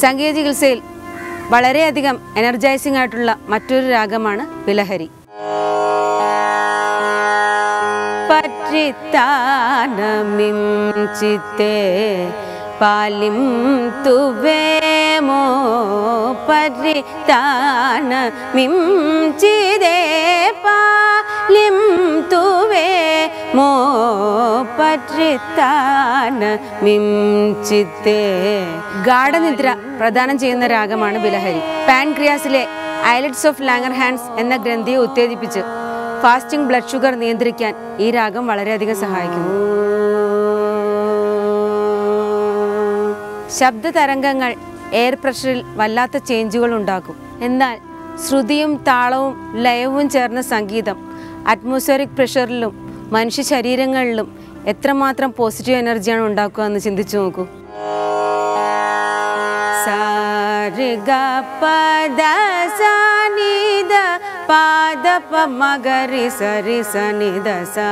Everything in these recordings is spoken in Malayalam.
സംഗീത ചികിത്സയിൽ വളരെയധികം എനർജൈസിംഗ് ആയിട്ടുള്ള മറ്റൊരു രാഗമാണ് ബിലഹരി പറ്റിത്താനമിം ചിത്തേ പാലിം തുവേമോ പരിത്താനമിം ചിതേ പാലിം തുവേ മോ പരിത്താനമിം ചിത്തേ ഗാഠനിദ്ര പ്രദാനം ചെയ്യുന്ന രാഗമാണ് ബിലഹരി പാൻക്രിയാസിലെ ഐലറ്റ്സ് ഓഫ് ലാങ്ങർ ഹാൻഡ്സ് എന്ന ഗ്രന്ഥിയെ ഉത്തേജിപ്പിച്ച് ഫാസ്റ്റിംഗ് ബ്ലഡ് ഷുഗർ നിയന്ത്രിക്കാൻ ഈ രാഗം വളരെയധികം സഹായിക്കുന്നു ശബ്ദ തരംഗങ്ങൾ എയർ പ്രഷറിൽ വല്ലാത്ത ചേഞ്ചുകൾ ഉണ്ടാക്കും എന്നാൽ ശ്രുതിയും താളവും ലയവും ചേർന്ന സംഗീതം അറ്റ്മോസ്ഫിയറിക് പ്രഷറിലും മനുഷ്യ ശരീരങ്ങളിലും എത്രമാത്രം പോസിറ്റീവ് എനർജിയാണ് ഉണ്ടാക്കുക എന്ന് ചിന്തിച്ചു നോക്കൂ സാരിഗ പദ സാനിദ പാദ പ മഗരി സരി സനിദ സാ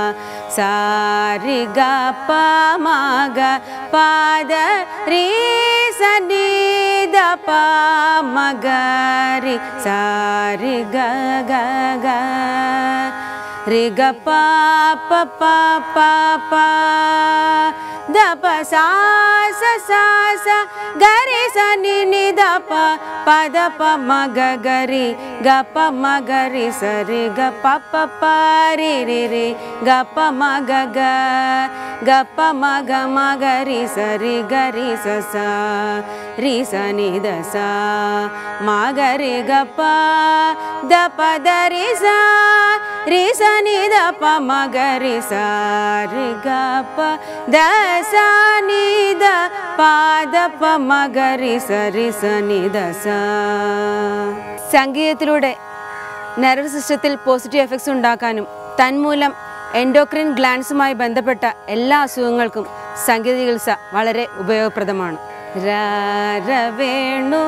സാരിഗ പ മഗ പാദ രീ സനിദ പ മഗരി സാരി ഗ ഗ ഗ രി ഗ പ പ പ പ പ ద ప సా స సా స గరి స ని ని ద ప ప ద ప మ గ గ రి గ ప మ గ రి స రి గ ప ప ప రి రి రి గ ప మ గ గ గ ప మ గ మ గ రి స రి గ రి స స రి స ని ద స మ గ రి గ ప ద ప ద రి స రి స ని ద ప మ గ రి స రి గ ప ద స ని ద ప ద ప మ గ రి స రి స ని ద స സംഗീതത്തിലൂടെ നെർവ് സിസ്റ്റത്തിൽ പോസിറ്റീവ് എഫക്ട്സ് ഉണ്ടാക്കാനും തന്മൂലം എൻഡോക്രിൻ ഗ്ലാൻസുമായി ബന്ധപ്പെട്ട എല്ലാ അസുഖങ്ങൾക്കും സംഗീത ചികിത്സ വളരെ ഉപയോഗപ്രദമാണ് രാരവേണു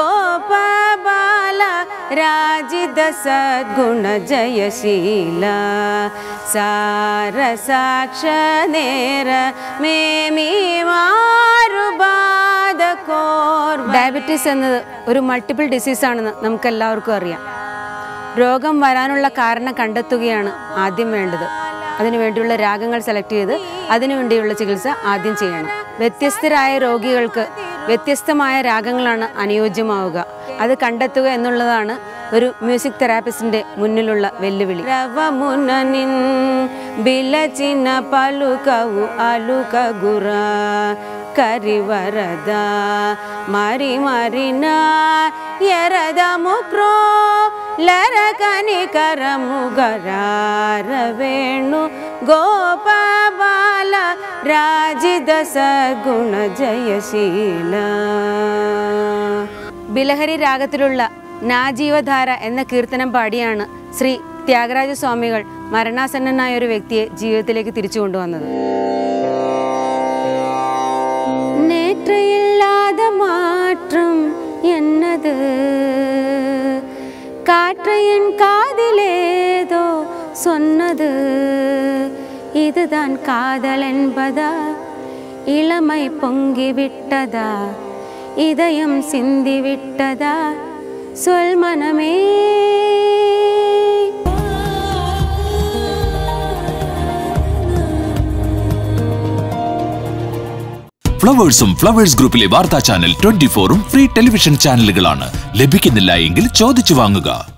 ഗോപാല രാജിത സദ്ഗുണ ജയശീല സാര സാക്ഷ നേര മേമി മാറുബാധ കോർ ഡയബറ്റീസ് എന്നത് ഒരു മൾട്ടിപ്പിൾ ഡിസീസാണെന്ന് നമുക്കെല്ലാവർക്കും അറിയാം രോഗം വരാനുള്ള കാരണം കണ്ടെത്തുകയാണ് ആദ്യം വേണ്ടത് അതിനുവേണ്ടിയുള്ള രാഗങ്ങൾ സെലക്ട് ചെയ്ത് അതിനുവേണ്ടിയുള്ള ചികിത്സ ആദ്യം ചെയ്യണം വ്യത്യസ്തരായ രോഗികൾക്ക് വ്യത്യസ്തമായ രാഗങ്ങളാണ് അനുയോജ്യമാവുക അത് കണ്ടെത്തുക എന്നുള്ളതാണ് ഒരു മ്യൂസിക് തെറാപ്പിസ്റ്റിന്റെ മുന്നിലുള്ള വെല്ലുവിളി രവമുനനിൻ ബിലചിന പലുകവു അലുക ഗുറ ಕರಿವರದ ಮರಿ ಮರಿನ ಎರದ ಮುಕ್ರೋ ಲರ ಕನಿಕರ ಮುಗರಾರ ವೇಣು ಗೋಪಾಲ ರಾಜಿದ ಸಗುಣ ജയശീല ബിലഹരി രാഗത്തിലുള്ള നാജീവധാര എന്ന കീർത്തനം പാടിയാണ് ശ്രീ ത്യാഗരാജ സ്വാമികൾ മരണാസന്നനായ ഒരു വ്യക്തിയെ ജീവിതത്തിലേക്ക് തിരിച്ചു കൊണ്ടുവന്നത് நேற்று இல்லாத மாற்றம் என்னது காற்று என் காதிலேதோ சொன்னது இதுதான் காதல் என்பதா இளமை பொங்கி விட்டதா இதயம் சிந்தி விட்டதா சொல் மனமே ഫ്ലവേഴ്സും ഫ്ലവേഴ്സ് ഗ്രൂപ്പിലെ വാർത്താ ചാനൽ ട്വന്റി ഫോറും ഫ്രീ ടെലിവിഷൻ ചാനലുകളാണ് ലഭിക്കുന്നില്ല എങ്കിൽ ചോദിച്ചു വാങ്ങുക